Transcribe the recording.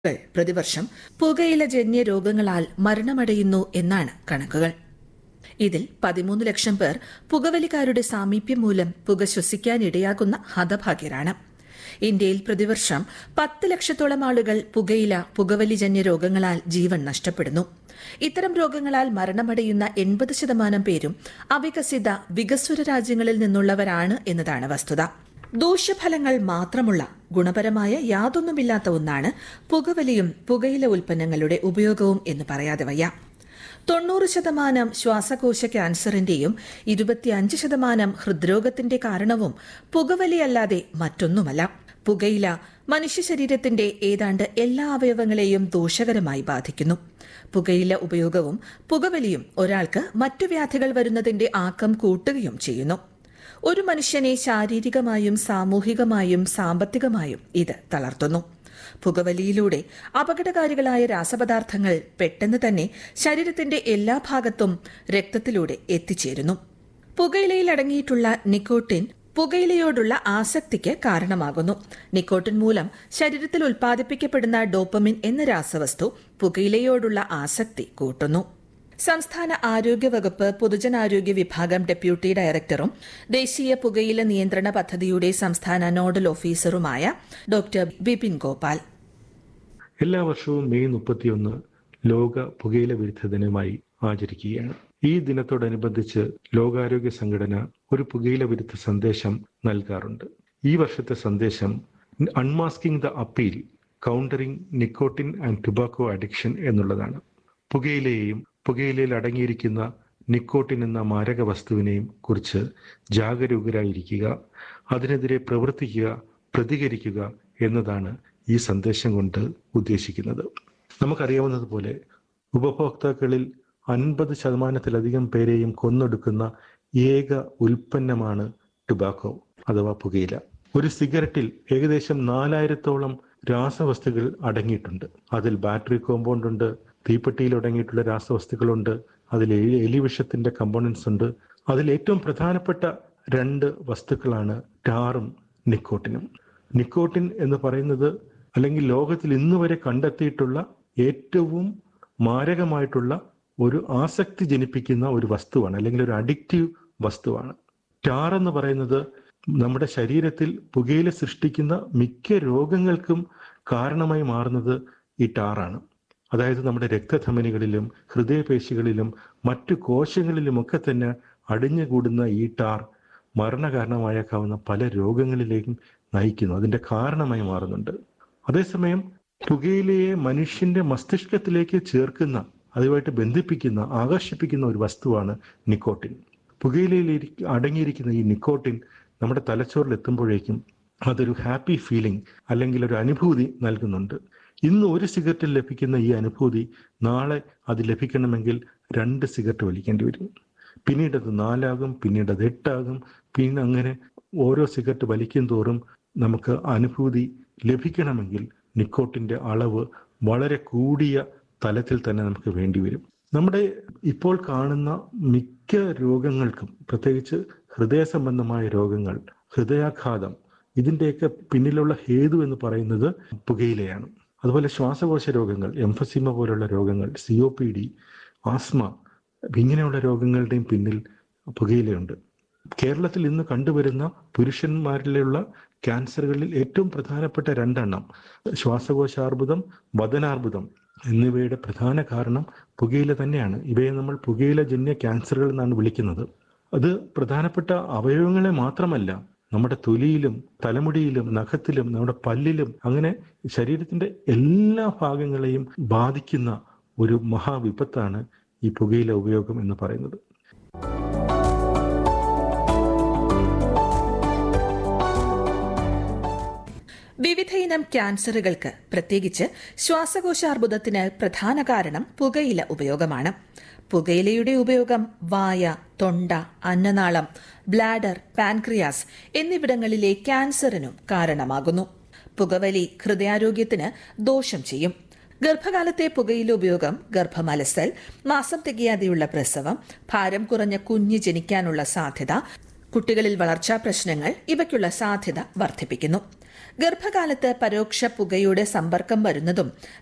കൾ പ്രതിവർഷം പുകയിലജന്യ രോഗങ്ങളാൽ മരണമടയുന്നു എന്നാണ് കണക്കുകൾ ഇതിൽ പതിമൂന്ന് ലക്ഷം പേർ പുകവലിക്കാരുടെ സാമീപ്യം മൂലം പുക ശ്വസിക്കാനിടയാകുന്ന ഹതഭാഗ്യരാണ് ഇന്ത്യയിൽ പ്രതിവർഷം പത്ത് ലക്ഷത്തോളം ആളുകൾ പുകയില പുകവലിജന്യ രോഗങ്ങളാൽ ജീവൻ നഷ്ടപ്പെടുന്നു ഇത്തരം രോഗങ്ങളാൽ മരണമടയുന്ന എൺപത് ശതമാനം പേരും അവികസിത വികസ്വര രാജ്യങ്ങളിൽ നിന്നുള്ളവരാണ് എന്നതാണ് വസ്തുത ദൂഷ്യഫലങ്ങൾ മാത്രമുള്ള ഗുണപരമായ യാതൊന്നുമില്ലാത്ത ഒന്നാണ് പുകവലിയും പുകയില ഉൽപ്പന്നങ്ങളുടെ ഉപയോഗവും എന്ന് പറയാതെ വയ്യ തൊണ്ണൂറ് ശതമാനം ശ്വാസകോശ ക്യാൻസറിന്റെയും ഇരുപത്തിയഞ്ച് ശതമാനം ഹൃദ്രോഗത്തിന്റെ കാരണവും പുകവലിയല്ലാതെ മറ്റൊന്നുമല്ല പുകയില മനുഷ്യ ശരീരത്തിന്റെ ഏതാണ്ട് എല്ലാ അവയവങ്ങളെയും ദോഷകരമായി ബാധിക്കുന്നു പുകയില ഉപയോഗവും പുകവലിയും ഒരാൾക്ക് മറ്റു വ്യാധികൾ വരുന്നതിന്റെ ആക്കം കൂട്ടുകയും ചെയ്യുന്നു ഒരു മനുഷ്യനെ ശാരീരികമായും സാമൂഹികമായും സാമ്പത്തികമായും ഇത് തളർത്തുന്നു പുകവലിയിലൂടെ അപകടകാരികളായ രാസപദാർത്ഥങ്ങൾ പെട്ടെന്ന് തന്നെ ശരീരത്തിന്റെ എല്ലാ ഭാഗത്തും രക്തത്തിലൂടെ എത്തിച്ചേരുന്നു പുകയിലയിൽ അടങ്ങിയിട്ടുള്ള നിക്കോട്ടിൻ പുകയിലയോടുള്ള ആസക്തിക്ക് കാരണമാകുന്നു നിക്കോട്ടിൻ മൂലം ശരീരത്തിൽ ഉൽപ്പാദിപ്പിക്കപ്പെടുന്ന ഡോപ്പമിൻ എന്ന രാസവസ്തു പുകയിലയോടുള്ള ആസക്തി കൂട്ടുന്നു സംസ്ഥാന ആരോഗ്യ വകുപ്പ് പൊതുജനാരോഗ്യ വിഭാഗം ഡെപ്യൂട്ടി ഡയറക്ടറും ദേശീയ പുകയില നിയന്ത്രണ പദ്ധതിയുടെ സംസ്ഥാന നോഡൽ ഓഫീസറുമായ ഡോക്ടർ ബിപിൻ ഗോപാൽ എല്ലാ വർഷവും മെയ് മുപ്പത്തിയൊന്ന് ലോക പുകയില വിരുദ്ധ ദിനമായി ആചരിക്കുകയാണ് ഈ ദിനത്തോടനുബന്ധിച്ച് ലോകാരോഗ്യ സംഘടന ഒരു പുകയില വിരുദ്ധ സന്ദേശം നൽകാറുണ്ട് ഈ വർഷത്തെ സന്ദേശം unmasking the appeal countering nicotine and tobacco addiction എന്നുള്ളതാണ് പുകയിലയെയും പുകയിലയിൽ അടങ്ങിയിരിക്കുന്ന നിക്കോട്ടിൻ എന്ന മാരക വസ്തുവിനെയും കുറിച്ച് ജാഗരൂകരായിരിക്കുക അതിനെതിരെ പ്രവർത്തിക്കുക പ്രതികരിക്കുക എന്നതാണ് ഈ സന്ദേശം കൊണ്ട് ഉദ്ദേശിക്കുന്നത് നമുക്കറിയാവുന്നതുപോലെ ഉപഭോക്താക്കളിൽ അൻപത് ശതമാനത്തിലധികം പേരെയും കൊന്നൊടുക്കുന്ന ഏക ഉൽപ്പന്നമാണ് ടുബാക്കോ അഥവാ പുകയില ഒരു സിഗരറ്റിൽ ഏകദേശം നാലായിരത്തോളം രാസവസ്തുക്കൾ അടങ്ങിയിട്ടുണ്ട് അതിൽ ബാറ്ററി കോമ്പൗണ്ട് ഉണ്ട് തീപ്പെട്ടിയിൽ അടങ്ങിയിട്ടുള്ള രാസവസ്തുക്കളുണ്ട് അതിൽ എലിവിഷത്തിന്റെ കമ്പോണൻസ് ഉണ്ട് അതിൽ ഏറ്റവും പ്രധാനപ്പെട്ട രണ്ട് വസ്തുക്കളാണ് ടാറും നിക്കോട്ടിനും നിക്കോട്ടിൻ എന്ന് പറയുന്നത് അല്ലെങ്കിൽ ലോകത്തിൽ ഇന്ന് വരെ കണ്ടെത്തിയിട്ടുള്ള ഏറ്റവും മാരകമായിട്ടുള്ള ഒരു ആസക്തി ജനിപ്പിക്കുന്ന ഒരു വസ്തുവാണ് അല്ലെങ്കിൽ ഒരു അഡിക്റ്റീവ് വസ്തുവാണ് ടാർ എന്ന് പറയുന്നത് നമ്മുടെ ശരീരത്തിൽ പുകയില സൃഷ്ടിക്കുന്ന മിക്ക രോഗങ്ങൾക്കും കാരണമായി മാറുന്നത് ഈ ടാറാണ് അതായത് നമ്മുടെ രക്തധമനികളിലും ഹൃദയപേശികളിലും മറ്റു കോശങ്ങളിലുമൊക്കെ തന്നെ അടിഞ്ഞുകൂടുന്ന ഈ ടാർ മരണകാരണമായേക്കാവുന്ന പല രോഗങ്ങളിലേക്കും നയിക്കുന്നു അതിന്റെ കാരണമായി മാറുന്നുണ്ട് അതേസമയം പുകയിലയെ മനുഷ്യന്റെ മസ്തിഷ്കത്തിലേക്ക് ചേർക്കുന്ന അതുമായിട്ട് ബന്ധിപ്പിക്കുന്ന ആകർഷിപ്പിക്കുന്ന ഒരു വസ്തുവാണ് നിക്കോട്ടിൻ പുകയിലയിൽ അടങ്ങിയിരിക്കുന്ന ഈ നിക്കോട്ടിൻ നമ്മുടെ തലച്ചോറിൽ എത്തുമ്പോഴേക്കും അതൊരു ഹാപ്പി ഫീലിംഗ് അല്ലെങ്കിൽ ഒരു അനുഭൂതി നൽകുന്നുണ്ട് ഇന്ന് ഒരു സിഗരറ്റിൽ ലഭിക്കുന്ന ഈ അനുഭൂതി നാളെ അത് ലഭിക്കണമെങ്കിൽ രണ്ട് സിഗരറ്റ് വലിക്കേണ്ടി വരും പിന്നീട് അത് നാലാകും പിന്നീട് അത് എട്ടാകും പിന്നെ അങ്ങനെ ഓരോ സിഗരറ്റ് വലിക്കും തോറും നമുക്ക് അനുഭൂതി ലഭിക്കണമെങ്കിൽ നിക്കോട്ടിന്റെ അളവ് വളരെ കൂടിയ തലത്തിൽ തന്നെ നമുക്ക് വേണ്ടിവരും നമ്മുടെ ഇപ്പോൾ കാണുന്ന മിക്ക രോഗങ്ങൾക്കും പ്രത്യേകിച്ച് ഹൃദയ സംബന്ധമായ രോഗങ്ങൾ ഹൃദയാഘാതം ഇതിന്റെയൊക്കെ പിന്നിലുള്ള ഹേതു എന്ന് പറയുന്നത് പുകയിലയാണ് അതുപോലെ ശ്വാസകോശ രോഗങ്ങൾ എംഫസിമ പോലുള്ള രോഗങ്ങൾ C O P D asthma ഇങ്ങനെയുള്ള രോഗങ്ങളുടെയും പിന്നിൽ പുകയിലയുണ്ട് കേരളത്തിൽ ഇന്ന് കണ്ടുവരുന്ന പുരുഷന്മാരിലുള്ള ക്യാൻസറുകളിൽ ഏറ്റവും പ്രധാനപ്പെട്ട രണ്ടെണ്ണം ശ്വാസകോശാർബുദം വദനാർബുദം എന്നിവയുടെ പ്രധാന കാരണം പുകയില തന്നെയാണ് ഇവയെ നമ്മൾ പുകയില ജന്യ ക്യാൻസറുകൾ എന്നാണ് വിളിക്കുന്നത് അത് പ്രധാനപ്പെട്ട അവയവങ്ങളെ മാത്രമല്ല നമ്മുടെ തൊലിയിലും തലമുടിയിലും നഖത്തിലും നമ്മുടെ പല്ലിലും അങ്ങനെ ശരീരത്തിന്റെ എല്ലാ ഭാഗങ്ങളെയും ബാധിക്കുന്ന ഒരു മഹാവിപത്താണ് ഈ പുകയില ഉപയോഗം എന്ന് പറയുന്നത് വിവിധയിനം ക്യാൻസറുകൾക്ക് പ്രത്യേകിച്ച് ശ്വാസകോശാർബുദത്തിന് പ്രധാന കാരണം പുകയില ഉപയോഗമാണ് പുകയിലയുടെ ഉപയോഗം വായ തൊണ്ട അന്നനാളം ബ്ലാഡർ പാൻക്രിയാസ് എന്നിവിടങ്ങളിലെ ക്യാൻസറിനും കാരണമാകുന്നു പുകവലി ഹൃദയാരോഗ്യത്തിന് ദോഷം ചെയ്യും ഗർഭകാലത്തെ പുകയില ഉപയോഗം ഗർഭമലസൽ മാസം തികയാതെയുള്ള പ്രസവം ഭാരം കുറഞ്ഞ കുഞ്ഞ് ജനിക്കാനുള്ള സാധ്യത കുട്ടികളിൽ വളർച്ചാ പ്രശ്നങ്ങൾ ഇവയ്ക്കുള്ള സാധ്യത വർദ്ധിപ്പിക്കുന്നു ഗർഭകാലത്ത് പരോക്ഷ പുകയുടെ സമ്പർക്കം വരുന്നതും